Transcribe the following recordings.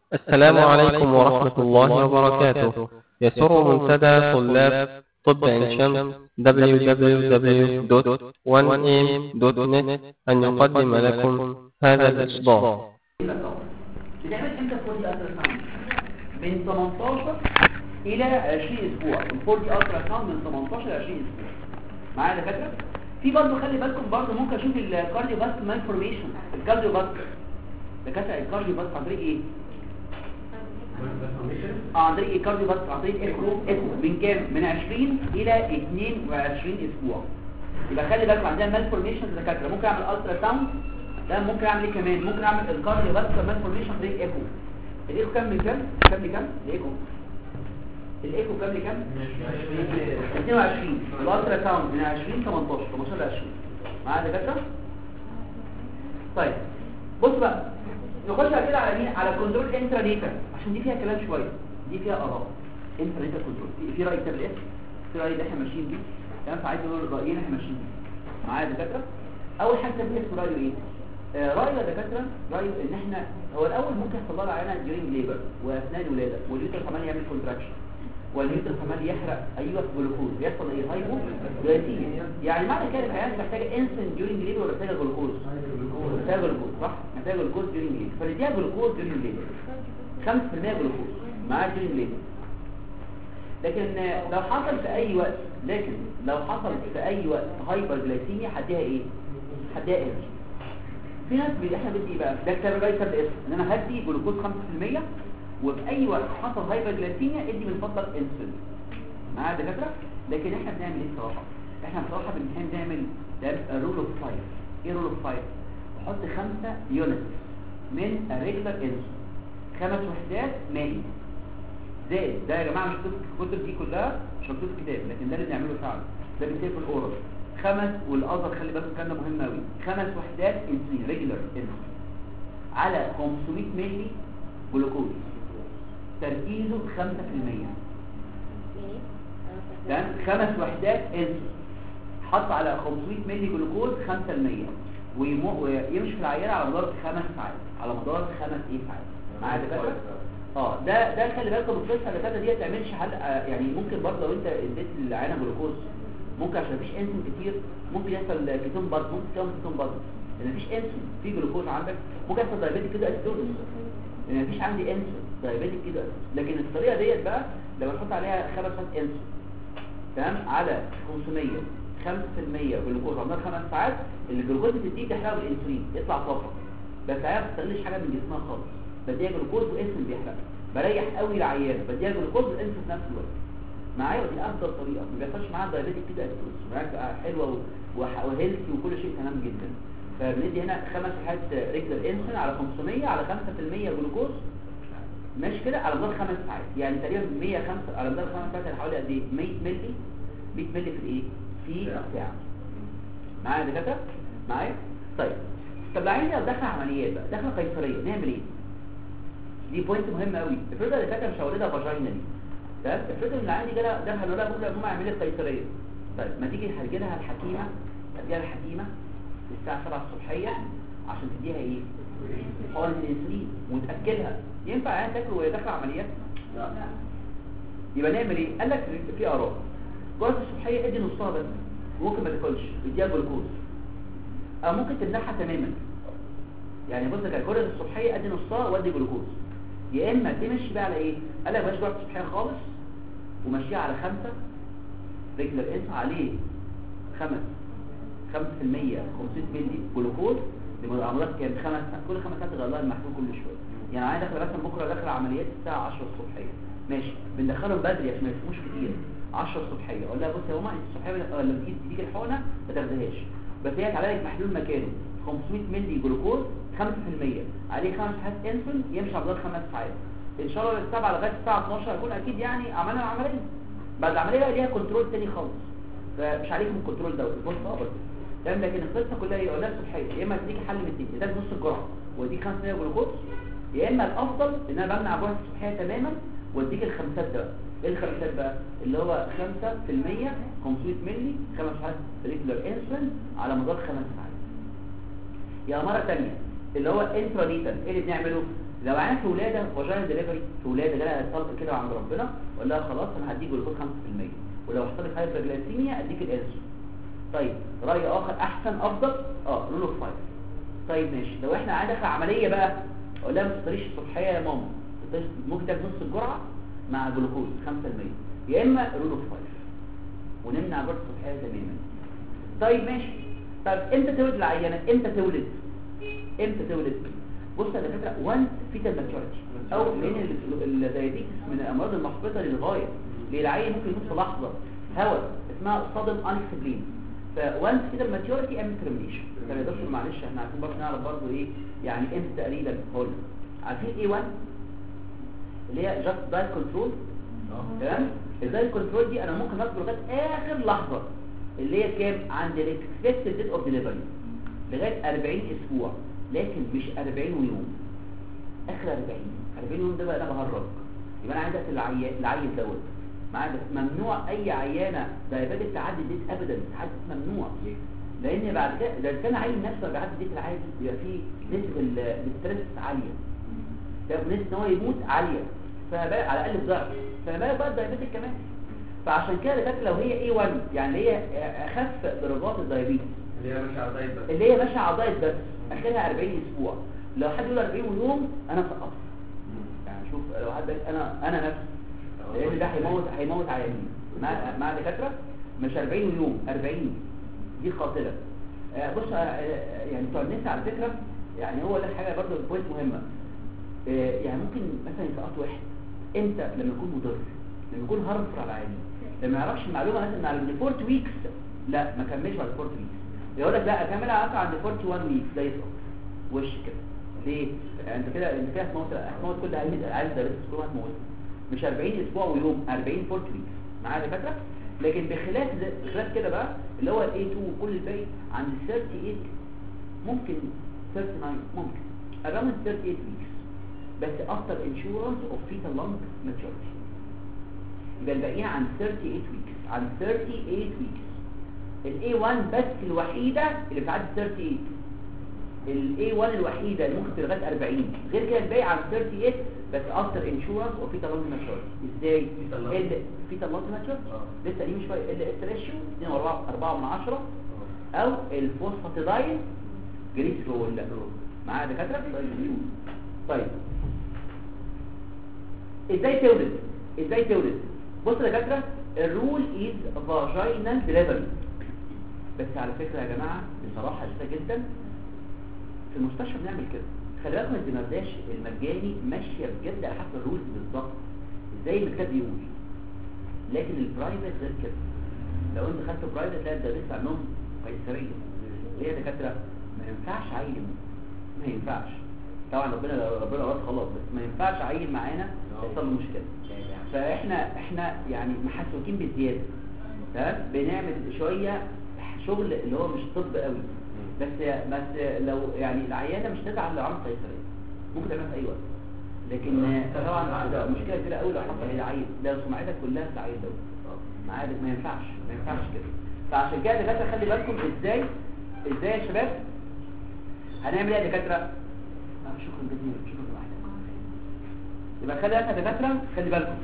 السلام عليكم ورحمة الله وبركاته يسر منتدى طلاب طب عين شمس www.1am.net أن يقدم لكم هذا الإصدار بتعمل امتى الفور دي الترا ساوند من 18 الى 20 اسبوع الفور دي الترا ساوند من 18 ل 20 اسبوع معايا يا دكاتره في برضه خلي بالكم برضه ممكن اشوف الكارديو فاسك مالفورميشن الكارديو فاسك دكاتره الكارديو فاسك عن طريق ايه اه عن طريق الكارديو فاسك عن طريق ايكو ايكو من كام من 20 الى 22 اسبوع يبقى خلي بالكم عندنا مالفورميشن دكاتره ممكن اعمل الترا ساوند ده ممكن اعمل ايه كمان ممكن اعمل الكارديو فاسكولار مالفورميشن بريك ايكو الايكو كام من كام كام لكام الايكو الايكو كام لكام 22 الالترا ساوند من 20 18 18 ل 20 معايا يا دكاتره طيب بص بقى نخش على كده على مين على كنترول انترانيتال عشان دي فيها كلام شويه دي فيها اراء انترانيتال كنترول في, في راي كتاب الاس في راي اللي احنا ماشيين بيه تمام فعايز اقول رايين احنا ماشيين بيه معايا يا دكاتره اول حاجه كتاب الاس رايه ايه رأي الدكاترة رأي ان احنا هو الاول ممكن يحصل لها عينة during labor واثناء الولادة واليوتر كمان يعمل contraction واليوتر كمان يحرق ايوه جلوكوز بيحصل ايه هايبو جلايسيميا يعني معنى كده العيان محتاجه انسن during labor ولا محتاجه جلوكوز محتاجه جلوكوز صح محتاجه جلوكوز during labor فنديها جلوكوز during labor 5% جلوكوز معاه during labor لكن لو حصل في اي وقت لكن لو حصل في اي وقت هايبر جلايسيميا هديها ايه هديها ايه في ناس بي احنا بدي بقى ده كتاب الرئيس الاسم ان انا هدي جلوكوز 5% وفي اي وقت حصل هايبرجلايسيميا ادي من فضلك انسولين معايا دكاتره لكن احنا بنعمل ايه بصراحه احنا بصراحه بنحب نعمل ده رول اوف 5 ايه رول اوف 5 نحط 5 يونت من الريجولار انسولين خمس وحدات مائي زائد ده يا جماعه مش الكتب دي كلها مش مكتوب في الكتاب لكن ده اللي بنعمله فعلا ده بيصير في الاورال خمس والأزر خلي بالكم كان ده مهم قوي خمس وحدات انسولين ريجولار انسولين على 500 مللي جلوكوز تركيزه 5% تمام خمس وحدات انسولين حط على 500 مللي جلوكوز 5% ويمشي في العينه على مدار خمس ساعات على مدار خمس ايه ساعات معايا دكاتره اه ده ده خلي بالكم القصه اللي دي ما تعملش حلقه يعني ممكن برضه لو انت اديت العينه جلوكوز ممكن عشان مفيش انسولين كتير ممكن يحصل كيتون برضه ممكن تعمل كيتون برضه لان مفيش انسولين في جلوكوز عندك ممكن يحصل دايابيتيك كده اسيدوزس لان مفيش عندي انسولين دايابيتيك كده لكن الطريقه ديت بقى لما نحط عليها خمس ساعات انسولين تمام على 500 5% جلوكوز على خمس ساعات الجلوكوز بتديه تحرقه بالانسولين يطلع طاقه بس هي ما بتستغلش حاجه من جسمها خالص بديها جلوكوز وانسولين بيحرق بريح قوي العيانه بديها جلوكوز وانسولين في نفس الوقت معايا ودي افضل طريقه ما بيحصلش معاها دايابيتيك كده اسيدوز معاك حلوه وهيلثي وكل شيء تمام جدا فبندي هنا خمس حاجات ريجلر انسولين على 500 على 5% جلوكوز ماشي كده على مدار خمس ساعات يعني تقريبا 105 على مدار خمس ساعات يعني حوالي قد ايه 100 مللي 100 مللي في الايه في ساعه معايا يا دكاتره معايا طيب طب لو عايز ادخل عمليات بقى دخل قيصريه نعمل ايه دي بوينت مهمه قوي افرض الدكاتره مش هولدها فاجينالي تمام افرض ان العيان دي جالها دخل ولا بكره الجمعه يعمل لي قيصريه طيب ما تيجي تحكي لها الحكيمه تديها الحكيمه الساعه 7 الصبحيه عشان تديها ايه حقن الانسولين وتاكلها ينفع العيان تاكل وهي داخله عمليات لا يبقى نعمل ايه قال لك في اراء جرعه الصبحيه ادي نصها بس ممكن ما تاكلش اديها جلوكوز او ممكن تمنعها تماما يعني بص كده جرعه الصبحيه ادي نصها وادي جلوكوز يا اما تمشي بقى على ايه قال لك بلاش جرعه الصبحيه خالص ومشيها على خمسة رجل انت عليه خمس خمس في المية خمسين ملي جلوكوز يبقى عملات كام خمس كل خمس ساعات تغير لها المحلول كل شوية يعني عايز داخل مثلا بكرة داخل عمليات الساعة 10 الصبحية ماشي بندخلهم بدري عشان ما يفهموش كتير 10 الصبحية اقول لها بص يا ماما انت الصبحية لما تيجي تديك الحقنة ما تاخدهاش بس هي تعالى لك محلول مكانه 500 ملي جلوكوز 5% عليه خمس ساعات انسولين يمشي على مدار خمس ساعات ان شاء الله السبعة لغايه الساعه 12 هيكون اكيد يعني عملنا العمليه بعد العمليه بقى ليها كنترول تاني خالص فمش عليكم الكنترول دوت البوست ابر تمام لكن القصه كلها ايه اولاد صبحيه يا اما تديك حل من الاثنين ده نص الجرعه واديك 500 جلوكوز يا اما الافضل ان انا بمنع جرعه الصبحيه تماما واديك الخمسات ده ايه الخمسات بقى اللي هو 5% 500 مللي خمس ساعات ريجولار انسولين على مدار خمس ساعات يا مره ثانيه اللي هو انترانيتال ايه اللي بنعمله لو عيان في ولاده فاجينا ديليفري في ولاده جالها طلق كده عند ربنا ولا لها خلاص انا هديك جلوكوز 5% ولو حصل لك هايبرجلايسيميا اديك الانسولين طيب راي اخر احسن افضل اه رول اوف 5 طيب ماشي لو احنا عندك عمليه بقى اقول لها ما تفطريش الصبحيه يا ماما تفطريش- ممكن تاخد نص الجرعه مع جلوكوز 5% يا اما رول اوف 5 ونمنع برضه الصبحيه تماما طيب ماشي طيب امتى تولد العيانه امتى تولد امتى تولد بص يا دكاتره وانس فيتال ماتيوريتي او لان ال- الدايابيتس من الامراض المحبطه للغايه ليه العيان ممكن يموت في لحظه هواء اسمها صدم انكسبلين فوانس فيتال ماتيوريتي ام ترمينيشن طب يا دكتور معلش احنا عايزين برضه نعرف برضه ايه يعني امتى تقريبا هقول لك. عارفين ايه 1 اللي هي جاست دايت كنترول تمام الدايت كنترول دي انا ممكن اخده لغايه اخر لحظه اللي هي كام عند الاكسبكتد ديت اوف ديليفري لغايه 40 اسبوع لكن مش 40 يوم اخر 40 40 يوم ده بقى انا بهرج يبقى انا عايز اقتل العيان العيل دوت معايا بس ممنوع اي عيانه دايباتيك تعدي الديت ابدا تعدي ممنوع لان بعد كده ده كان عيل نفسه بيعدي الديت العادي بيبقى فيه نسبه ال- الاستريس عاليه ده نسبه ان هو يموت عاليه فبقى على الاقل بضعف فما بالك بقى الدايابيتك كمان فعشان كده فاكر لو هي A1 يعني هي اخف درجات الدايابيتس اللي هي مش على دايت بس اللي هي ماشيه على دايت بس اخرها 40 اسبوع لو حد يقول 40 يوم انا سقطت يعني شوف لو حد قال انا انا نفسي لان ده هيموت هيموت عيانين مع مع دكاتره مش 40 يوم 40 دي قاتله آه، بص آه، آه، يعني بتوع النساء على فكره يعني هو ده حاجه برضه بوينت مهمه آه، يعني ممكن مثلا يسقط واحد امتى لما يكون مضر لما يكون هرفر على العيان لما ما يعرفش المعلومه مثلا على ال 4 ويكس لا ما كملش بعد 4 ويكس يقول لك لا اكملها اقع عند 41 ويكس ده يسقط وش كده ليه يعني انت كده انت كده هتموت هتموت كل عيل عايز درس كل ما هتموت مش 40 اسبوع ويوم 40 40 ويكس معايا يا فاكره لكن بخلاف ده بخلاف كده بقى اللي هو الاي 2 وكل الباقي عند 38 ممكن 39 ممكن around 38 weeks بس after insurance of fetal lung maturity يبقى الباقيين عن 38 weeks عن 38 weeks ال A1 بس الوحيدة اللي بتعدي 38 ال A1 الوحيدة اللي ممكن لغاية 40 غير كده الباقي عن 38 بس after insurance of fetal lung maturity ازاي؟ Fetal lung. ال fetal lung maturity آه. لسه دي مش شويه ال اس ريشيو 2 4 من 10 او الفوسفاتيدايل جليسرول معايا دكاتره طيب ازاي تولد ازاي تولد بص يا دكاتره الرول از فاجينال ديليفري بس على فكره يا جماعه بصراحه شديده جدا في المستشفى بنعمل كده خلي بالكم الدمرداش المجاني ماشيه بجد على حسب الرولز بالظبط زي ما الكتاب بيقول لكن البرايفت غير كده لو انت خدت برايفت تلاقي الدرس عنهم قيصريه ليه يا دكاتره ما ينفعش عيل ما ينفعش طبعا ربنا ربنا رد خلاص بس ما ينفعش عيل معانا يحصل له مشكله فاحنا احنا يعني محسوكين بزياده تمام بنعمل شويه شغل اللي هو مش طب قوي بس بس لو يعني العيانه مش تزعل لو عملت قيصريه ممكن تعملها في اي وقت لكن طبعا ده مشكله كبيره قوي لو حصل للعيل ده سمعتك كلها في العيل دوت معاك ما ينفعش ما ينفعش كده فعشان كده يا دكاتره خلي بالكم ازاي ازاي يا شباب هنعمل ايه يا دكاتره آه، شكرا جزيلا شكرا جزيلا يبقى خلي بالك يا دكاتره خلي بالكم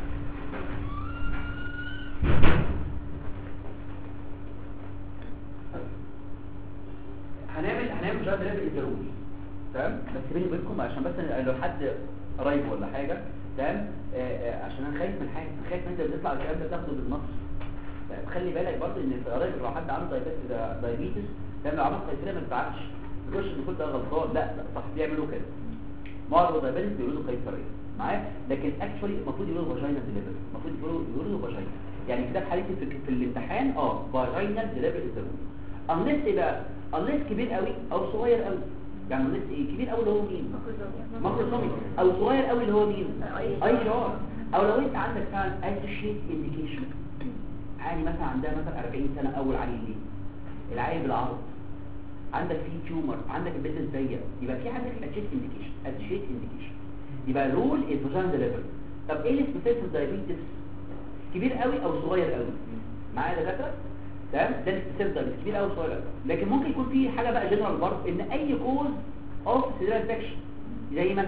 هنعمل هنعمل جراد ليفل الضروري تمام بس بيني وبينكم عشان بس لو حد قريب ولا حاجه تمام آه، آه، عشان انا خايف من حاجه خايف من انت بتطلع الكلام ده تاخده بالنص طيب خلي بالك برضه ان في قرايب لو حد عنده دايبيتس دايبيتس لما لو عمل قيصريه ما ينفعش ما تقولش ان كل ده غلطان لا لا صح بيعملوا كده معظم الدايبيتس بيقولوا قيصريه معايا لكن اكشولي المفروض يقولوا فاجينا ديليفري المفروض يقولوا يقولوا فاجينا يعني كتاب حالتي في, في الامتحان اه فاجينا ديليفري ضروري unless ايه بقى unless كبير قوي او صغير قوي يعني unless ايه كبير قوي اللي هو مين ماكروسومي او صغير قوي اللي هو مين اي شعار او لو انت عندك فعلا associate indication عادي مثلا عندها مثلا 40 سنه اول عيل ليه العيل بالعرض عندك فيه تيومر عندك البيزنس ضيق يبقى في عندك associate indication associate indication يبقى رول الفاجينا ديليفري طب ايه السبيسيفيك دايابيتس كبير قوي او صغير قوي معايا دكاتره تمام ده السبيسيفيك دايابيتس كبير قوي صغير قوي لكن ممكن يكون في حاجه بقى جنرال برضه ان اي كوز اوف سيرال انفكشن زي مثلا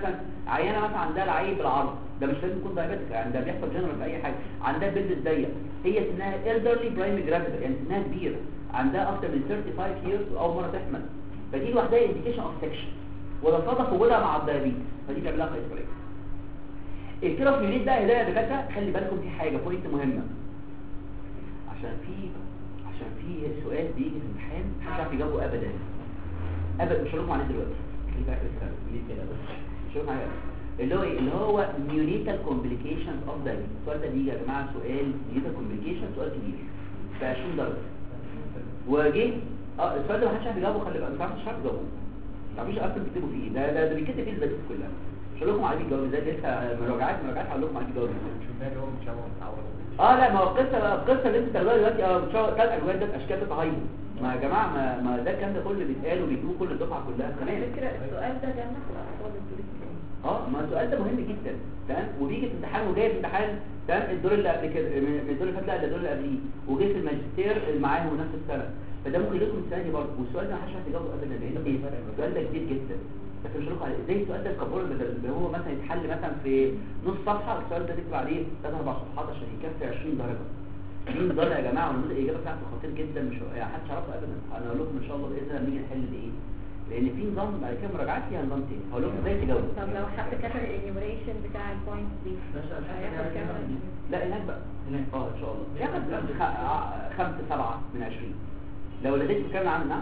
عيانه مثلا عندها العيب بالعرض ده مش لازم يكون دايابيتك يعني ده بيحصل جنرال في اي حاجه عندها بلد ضيق هي سنها elderly برايمري جرافيدا يعني سنها كبيره عندها اكتر من 35 years واول مره تحمل فدي لوحدها انديكيشن اوف سكشن ولا صادف وجودها مع الدايابيتس فدي بيعمل لها قيصريه الكيلو يونيت ده هدايا يا دكاتره خلي بالكم في حاجه بوينت مهمه عشان في عشان في سؤال بيجي في الامتحان مش عارف يجاوبه ابدا ابدا مش هقول لكم عليه دلوقتي خلي بالك الكلام ليه كده بس مش هقول لكم عليه اللي هو إيه؟ اللي هو neonatal complications of diabetes السؤال ده بيجي يا جماعه سؤال neonatal complications سؤال كبير ب 20 درجه وجه اه السؤال ده ما حدش عارف يجاوبه خلي بالك مش عارف مش عارف يجاوبه ما تعرفوش اصلا تكتبوا فيه ده ده ده بيتكتب فيه البديهيات كلها مش هقول لكم عليه بيجاوب ازاي لسه مراجعات مراجعات هقول لكم عليه بيجاوب ازاي اه لا ما هو القصه القصه اللي انت بتاخدوها دلوقتي اه ان شاء الله ثلاث اجوال ده اشكال تتهايبر ما يا جماعه ما, ما ده الكلام ده كله بيتقال وبيجيبوه كل الدفعه كلها تمام فكرة السؤال ده جنة في الأطفال الدور الثاني اه ما السؤال ده مهم جدا تمام وبيجي في امتحان وجاي في امتحان تمام الدور اللي قبل كده من من الدور اللي فات لا ده الدور اللي قبليه وجاي في الماجستير اللي معاهم نفس السنه فده ممكن يجيلكم السنه دي برضه والسؤال ده ما حدش عارف يجاوبه ابدا لان ايه السؤال ده كبير جدا بس مش هقول عليه زي السؤال ده الكابور اللي هو مثلا يتحل مثلا في نص صفحه السؤال ده تكتب عليه ثلاث اربع صفحات عشان يكفي 20 درجه 20 درجه يا جماعه والنموذج الاجابه بتاعته خطير جدا مش يعني محدش يعرفه ابدا انا هقول لكم ان شاء الله باذن الله لما نيجي نحل الايه لان في نظام بعد كده مراجعات فيها نظام تاني هقول لكم ازاي تجاوبوا طب لو حد كتب الانيميريشن بتاع البوينتس دي هياخد كام لا هناك بقى هناك اه ان شاء الله ياخد خ- ع- خمسة سبعة من عشرين لو لديك كام عام نعم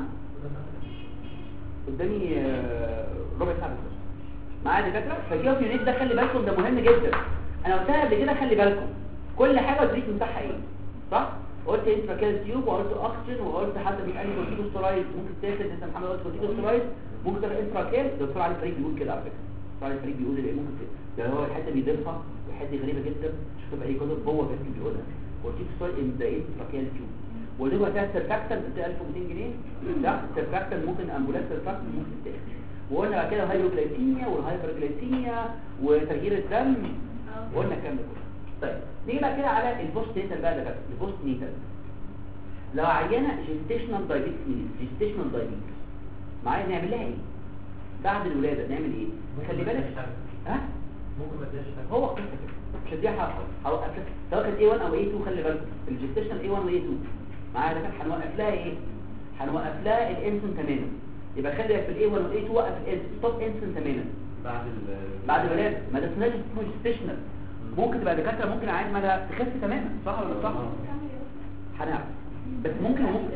قدامي آه، ربع ساعة بس معايا دكاترة فالجيوف يونيت ده خلي بالكم ده مهم جدا انا قلتها قبل كده خلي بالكم كل حاجة ودريك مساحة ايه صح؟ قلت انتراكيل تيوب وقلت اكسجين وقلت حتى بيتقال كورتيكوسترايد ممكن تاخد انت محمد قلت كورتيكوسترايد ممكن تاخد انتراكيل دكتور علي فريد بيقول كده على فكرة دكتور علي فريد بيقول ايه ممكن كده ده هو الحته بيضيفها وحته غريبه جدا مش هتبقى اي كتب هو بس بيقولها كورتيكوسترايد ان ذا انتراكيل تيوب وليه فيها سيرفاكتن ب 1200 جنيه لا سيرفاكتن ممكن امبولاس سيرفاكتن ممكن تتاخد وقلنا بعد كده الهايبوجلايسيميا والهايبرجلايسيميا وتغيير الدم وقلنا الكلام ده كله طيب نيجي بقى كده على البوست نيتال بقى ده بقى البوست نيتال لو عينه جيستيشنال دايبيتس جيستيشنال دايبيتس معايا نعمل لها ايه بعد الولاده نعمل ايه خلي بالك ها ممكن ما تشتغل هو قصه كده مش هديها حق هوقف لك سواء كانت A1 او A2 خلي بالك الجيستيشنال A1 و A2 معايا ده كان هنوقف لها ايه هنوقف لها الانسن تماما يبقى خلي في الاي 1 والاي 2 وقف الانسن ستوب انسن تماما بعد ال بعد الولاده ما ده اسمه جيستيشنال ممكن تبقى دكاتره ممكن عادي ما ده تخف تماما صح ولا مش صح هنعرف بس ممكن ممكن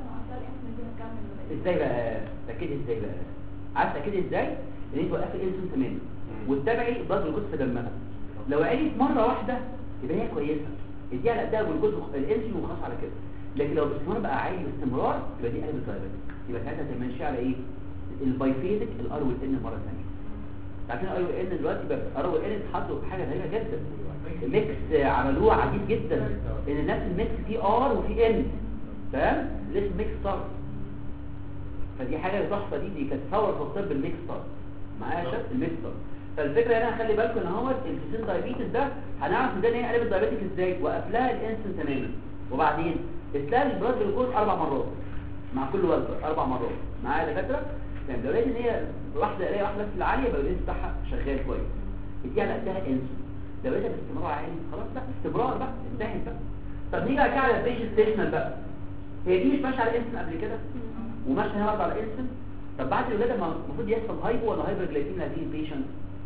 ازاي بقى تاكدي ازاي بقى عارف تاكدي ازاي ان انت وقفت الانسولين تماما وتتابعي ضغط الجلوكوز في دمها لو عليت مره واحده يبقى هي كويسه اديها على قدها جلوكوز الانسولين وخلاص على كده لكن لو باستمرار بقى عالي باستمرار يبقى دي قلب الدايابيتك يبقى ساعتها تمشي على ايه البايفيزك الار والان مره ثانيه عارفين الار والان دلوقتي بقى الار والان اتحطوا في حاجه غريبه جدا ميكس عملوه عجيب جدا ان نفس الميكس فيه ار وفيه ان تمام لسه ميكس صار فدي حاجه تحفه دي دي كانت ثوره في الطب الميكس صار معايا يا شباب الميكس صار فالفكره هنا خلي بالكم ان هو الكيسين دايابيتس ده هنعرف ازاي ان هي قلبت دايابيتك ازاي وقف لها الانسولين تماما وبعدين اتلاقي البلاد جلوكوز اربع مرات مع كل وجبه اربع مرات معايا يا دكاتره يعني لو لقيت ان هي واحده الاقي واحده بس اللي عاليه يبقى الانسولين بتاعها شغال كويس اديها على قدها انسولين لو لقيتها باستمرار عالي خلاص لا استمرار بقى انتهت بقى طب نيجي بقى على البيج ستيشنال بقى هي دي مش ماشيه على انسولين قبل كده وماشيه هنا برضه على انسولين طب بعد الولاده ما المفروض يحصل هايبو ولا هايبر جلايسيميا لهذه البيشنت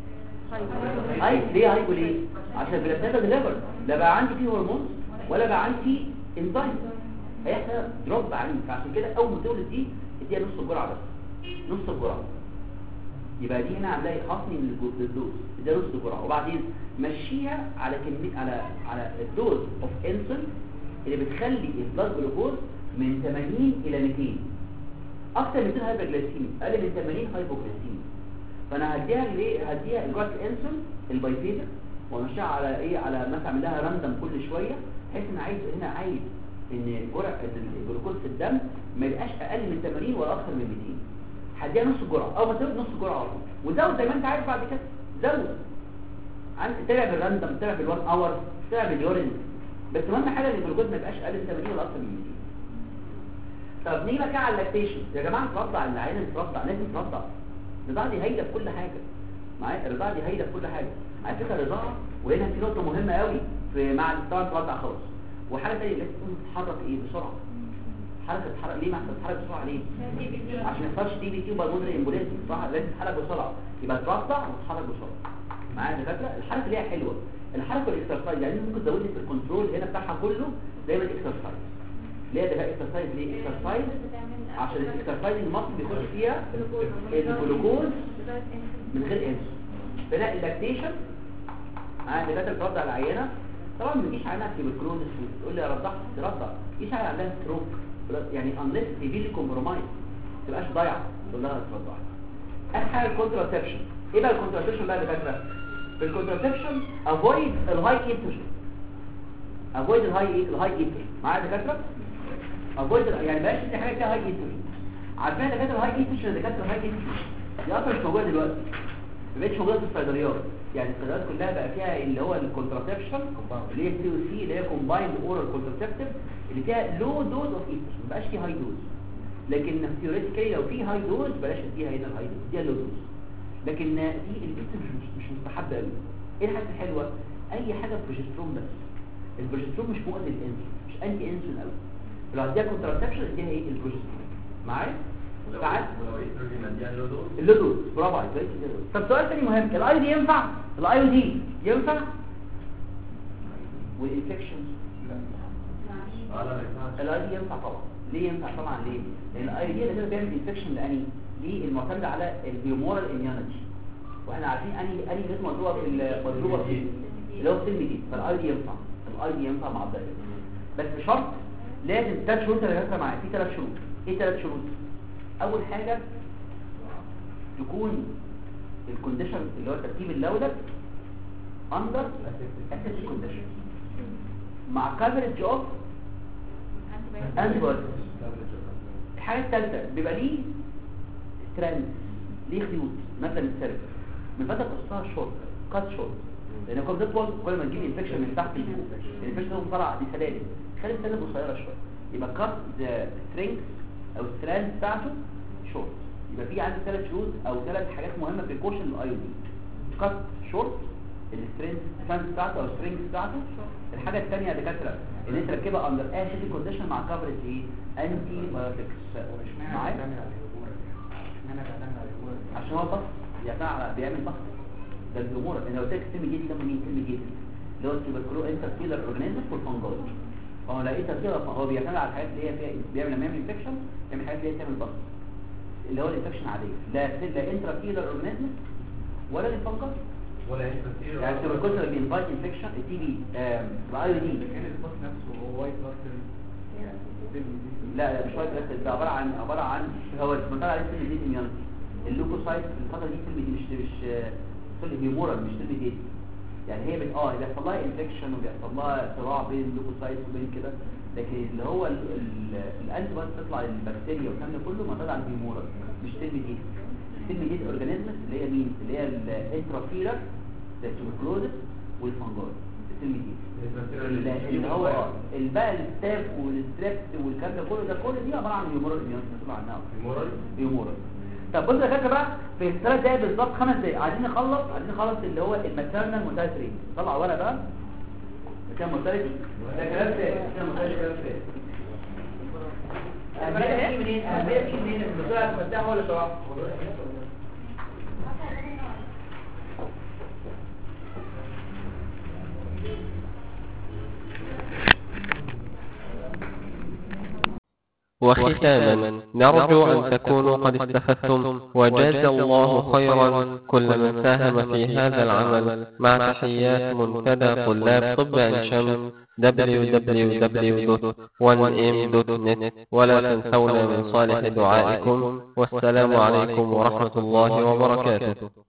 هاي ليه هايبو ليه عشان البلاتينتا ديليفر لا بقى عندي فيه هرمون ولا بقى عندي فيه انزيم هيحصل دروب عنيف فعشان كده اول ما تولد دي اديها نص الجرعه بس نص الجرعه يبقى دي هنا هنلاقي خصني للدوز اديها نص الجرعه وبعدين مشيها على كميه على على الدوز اوف انسولين اللي بتخلي البلاد جلوكوز من 80 الى 200 اكتر من 200 هايبرجلايسيميا اقل من 80 هايبوجلايسيميا فانا هديها ليه هديها جرعه الانسولين البايفيزك وامشيها على ايه على مثلا اعمل لها راندم كل شويه بحيث ان عايز هنا عايز ان جرعه ان الجلوكوز في الدم ما يبقاش اقل من 80 ولا اكثر من 200 هديها نص الجرعه او ما تزود نص الجرعه على طول وزود زي ما انت عارف بعد كده زود عن تابع بالراندم تابع بالوان اور تابع باليورين بس اهم حاجه ان الجلوكوز ما يبقاش اقل من 80 ولا اكثر من 200 طب نيجي بقى على اللاكتيشن يا جماعه ترضع العيان ترضع لازم ترضع الرضاعه دي هايله في كل حاجه معايا الرضاعه دي هايله في كل حاجه على فكره الرضاعه وهنا في نقطه مهمه قوي في مع طبعا ترضع خالص وحاجه ثانيه لازم تكون بتتحرك ايه بسرعه حركه تتحرك ليه ما بتتحرك بسرعه ليه عشان ما يحصلش دي بي تي وبالمونري امبوليزم صح لازم تتحرك بسرعه يبقى ترضع وتتحرك بسرعه معايا يا دكاتره الحركه ليها حلوه الحركه والاكسرسايز يعني ممكن تزودي في الكنترول هنا بتاعها كله دايما اكسرسايز ليه ده اكسرسايز ليه اكسرسايز عشان الاكسرسايز المصري بيخش فيها الجلوكوز من غير انسولين بناء اللاكتيشن معايا دكاتره بترضع العيانه طبعا ما بيجيش عينها تيبركلوزس وتقول لي يا رضعت ترضع يجيش عينها عندها ستروك يعني unless سيفيلي كومبرومايز ما تبقاش ضايعه تقول لها ترضع اخر حاجه الكونتراسبشن ايه بقى الكونتراسبشن بقى يا دكاتره في الكونتراسبشن افويد الهاي انترشن افويد الهاي ايه الهاي انترشن معايا يا دكاتره افويد يعني بلاش دي حاجه فيها هاي انترشن عارفين يا دكاتره الهاي انترشن يا دكاتره الهاي انترشن دي اصلا مش موجوده دلوقتي ما بقتش موجوده في الصيدليات يعني الصيدليات كلها بقى فيها اللي هو الكونتراسبشن اللي هي سي او سي اللي هي كومبايند اورال كونتراسبتيف اللي فيها لو دوز اوف انترشن ما بقاش فيه هاي دوز لكن ثيوريتيكالي لو في هاي دوز بلاش تديها هنا الهاي دوز دي لو دوز لكن دي الانسولين مش مش مستحبه قوي ايه الحاجه الحلوه اي حاجه بروجسترون بس البروجسترون مش مؤذي للانسولين مش انتي انسولين قوي لو هديها كونتراسبشن اديها ايه البروجسترون معايا ساعات ولو ايستروجين مديان له دوز اللودوز برافو عليك كويس كده. طب سؤال تاني مهم الاي دي ينفع الاي او دي ينفع والانفكشنز اه لا ما ينفعش الاي دي ينفع طبعا ليه ينفع طبعا ليه لان الاي دي اللي بيعمل انفكشن لاني ليه المعتمد على البيومورال اميونيتي واحنا عارفين اني اني ريتم مضروبه في ال- مضروبه في اللي هو السن دي فالاي دي ينفع الاي دي ينفع مع الدايت بس بشرط لازم ثلاث شروط اللي هيحصل معايا في ثلاث شروط ايه ثلاث شروط اول حاجه تكون الكونديشن اللي هو ترتيب اللولب اندر اسيتيك كونديشن مع كفرج اوف انتي الحاجه الثالثه بيبقى ليه ستراند ليه خيوط مثلا السيرف من فتره قصها شورت كات شورت لان كل بتطول كل ما تجيب انفكشن من تحت لفوق الانفكشن ده طالع دي سلالم خلي السلالم قصيره شويه يبقى كات ذا سترينج او الستراند بتاعته شورت يبقى في عندي ثلاث شروط او ثلاث حاجات مهمه في كوشن الاي دي كات شورت السترينج ستراند بتاعته او سترينج بتاعته الحاجه الثانيه يا دكاتره ان انت تركبها اندر اسيتيك كونديشن مع كفرج ايه انتي بايوتكس معايا عشان هو بس بيعتمد بيعمل بس ده الجمهور انا قلت لك سيمي جيت لما مين سيمي جيت اللي هو التوبركلو انترفيلر اورجانيزم والفنجاي فهو لقيتها كده فهو بيعتمد على الحاجات اللي هي فيها بيعمل لما يعمل انفكشن يعمل حاجات اللي هي تعمل بس اللي هو الانفكشن عاديه لا لا انترفيلر اورجانيزم ولا الفنجاي ولا انترفير يعني التوبركلوز اللي بينفايت انفكشن التي بي الاي دي كان الباص نفسه هو وايت بلاستر لا لا مش وايت بس ده عباره عن عباره عن هو بنطلع عليه سيل دي اميونيتي اللوكوسايت في الفتره دي سيل دي مش مش سيل هيمورال مش سيل دي يعني هي بت اه بيحصل لها انفكشن وبيحصل لها صراع بين اللوكوسايت وبين كده لكن اللي هو الانتي بودي بتطلع للبكتيريا والكلام ده كله معتمد على الهيمورال مش سيل دي السيل دي اورجانيزمز اللي هي مين اللي هي الانترافيرال زي التوبركلوزس والفنجاي السيل دي اللي هو اه البقى الستاف والستريبس والكلام ده كله ده كل دي عباره عن هيومورال اميونيتي مسؤول عنها المورال هيومورال طب بص يا كده بقى في الثلاث دقايق بالظبط خمس دقايق عايزين نخلص عايزين نخلص اللي هو الماتيرنال مورتاليتي طلع ورقه بقى كام مورتاليتي ده كلام ثاني كام مورتاليتي كلام ثاني أهمية بتيجي منين؟ أهمية بتيجي منين؟ الدكتور هتمسها هو اللي شرحها وختاما نرجو أن تكونوا قد استفدتم وجاز الله خيرا كل من ساهم في هذا العمل مع تحيات منتدى طلاب طب عين شمس www.1m.net ولا تنسونا من صالح دعائكم والسلام عليكم ورحمة الله وبركاته